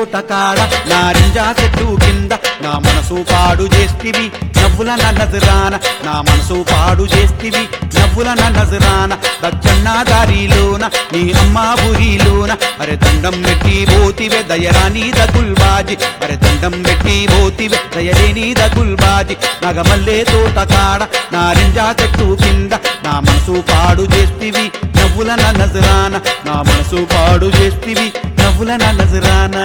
తోట కాడ నారింజా చెట్టు కింద నా మనసు పాడు చేస్తివి నవ్వుల నా నజరాన నా మనసు పాడు చేస్తివి నవ్వుల నా నజరాన దచ్చన్న దారిలోన నీ అమ్మ ఊరిలోన అరే దండం పెట్టి పోతివే దయరాని దగుల్బాజి అరే దండం పెట్టి పోతివే దయలేని దగుల్బాజి నగమల్లే తోట కాడ నారింజా చెట్టు కింద నా మనసు పాడు చేస్తివి నవ్వుల నా నజరాన నా మనసు పాడు చేస్తివి నవ్వుల నా నజరాన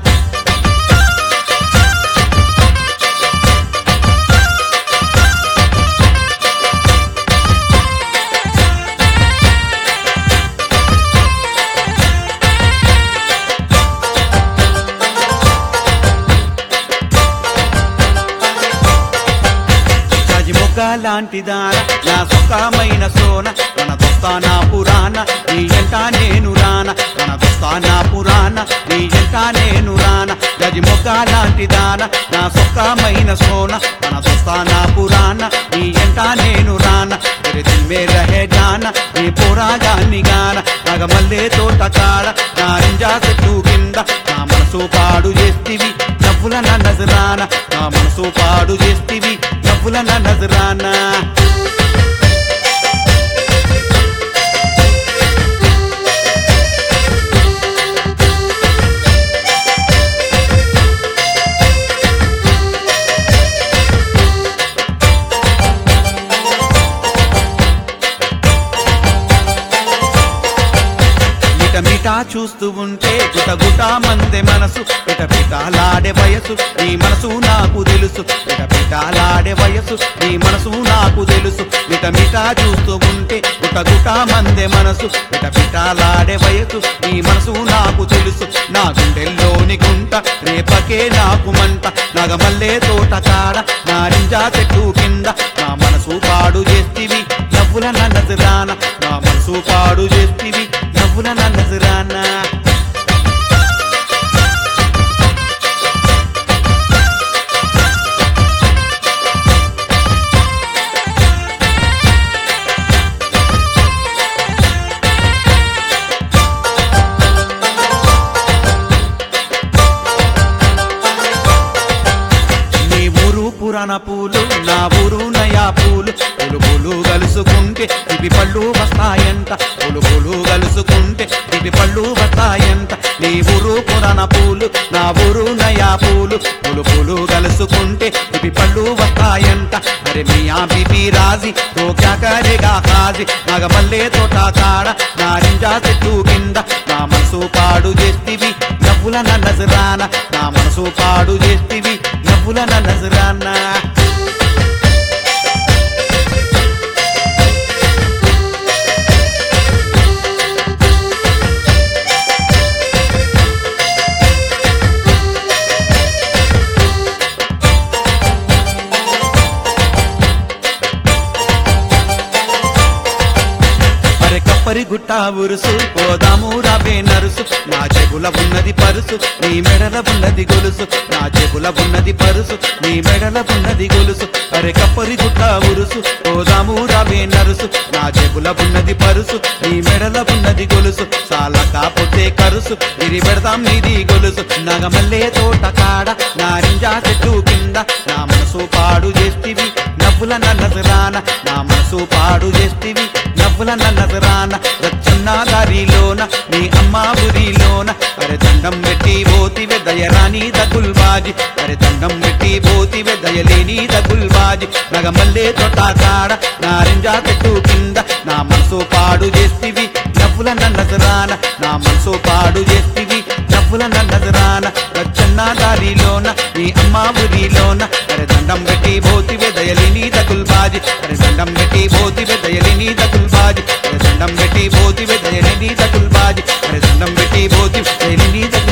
మొగ్గ లాంటి దాన నా సుఖమైన సోన మన దోస్తానా పురాణ నీ ఎంట నేను రాన మన దోస్తానా పురాణ నీ ఎంట నేను రాన గజి మొగ్గ లాంటి దాన నా సుఖమైన సోన మన దోస్తానా పురాణ నీ ఎంట నేను రాన తెరే దిల్ మే రహే జాన నీ పురాగాన్ని గాన నగమల్లే తోట కాడ నారింజా చెట్టు కింద నా మనసు పాడు చేస్తివి నవ్వుల నా నజరాన నా మనసు పాడు చేస్తివి నవ్వుల నా నజరాన మిట మిటా చూస్తూ ఉంటే గుట గుట మందే మనసు పిట పిటాలాడే వయసు నీ మనసు నాకు తెలుసు పిట పిటాలాడే వయసు నీ మనసు నాకు తెలుసు మిట మిటా చూస్తూ ఉంటే గుట గుట మందే మనసు పిట పిటాలాడే వయసు నీ మనసు నాకు తెలుసు నా గుండెల్లోని గుంట రేపకే నాకు మంట నగమల్లే తోట కాడ నారింజా చెట్టు కింద నా మనసు పాడు చేస్తివి నవ్వుల నా నజరాన నా మనసు పాడు చేస్తివి నవ్వుల నా నజరాన నీ ఊరు పురాణ పూలు నా ఊరు నయా పూలు పులుపులు కలుసుకుంటే ఇవి పళ్ళు వస్తాయంట పులుపులు కలుసుకుంటే ఇవి పళ్ళు వస్తాయంట నీ ఊరు పురాణ పూలు నా ఊరు నయా పూలు పులుపులు కలుసుకుంటే ఇవి పళ్ళు వస్తాయంట అరే మియా బీబీ రాజీ తో క్యా కరేగా కాజీ నగమల్లే తోట కాడ నారింజా చెట్టు కింద నా మనసు పాడు చేస్తివి నవ్వుల నా నజరాన నా మనసు పాడు చేస్తివి నవ్వుల నా నజరాన అరే కప్పరి గుట్ట ఉరుసు పోదాము రవే నరుసు నా చెబుల ఉన్నది పరుసు నీ మెడల ఉన్నది గొలుసు నా చెబుల ఉన్నది పరుసు నీ మెడల ఉన్నది గొలుసు అరే కప్పరి గుట్ట ఉరుసు పోదాము రవే నరుసు నా చెబుల ఉన్నది పరుసు నీ మెడల ఉన్నది గొలుసు చాలా కాపోతే కరుసు ఇరి పెడదాం నీది గొలుసు నగమల్లే తోట కాడ నారింజా చెట్టు కింద నా మనసు పాడు చేస్తివి నవ్వుల నా నజరాన నా మనసు పాడు చేస్తివి నవ్వుల నా నజరాన రచ్చన్న దారిలోన నీ అమ్మ ఊరిలోన అరే దండం పెట్టి పోతివే దయరాని దగుల్బాజి అరే దండం పెట్టి పోతివే దయలేని దగుల్బాజి నగమల్లే తోట కాడ నారింజా చెట్టు కింద నా మనసు పాడు చేస్తివి నవ్వుల నా నజరాన నా మనసు పాడు చేస్తివి నవ్వుల నా నజరాన రచ్చన్న దారిలోన నీ అమ్మ ఊరిలోన అరే దండం పెట్టి పోతివే దయలేని దగుల్బాజి అరే దండం పెట్టి పోతివే దయలేని దగుల్బాజి అరే దండం పెట్టి పోతివే దయలేని దగుల్బాజి అరే దండం పెట్టి పోతివే దయలేని దగుల్బాజి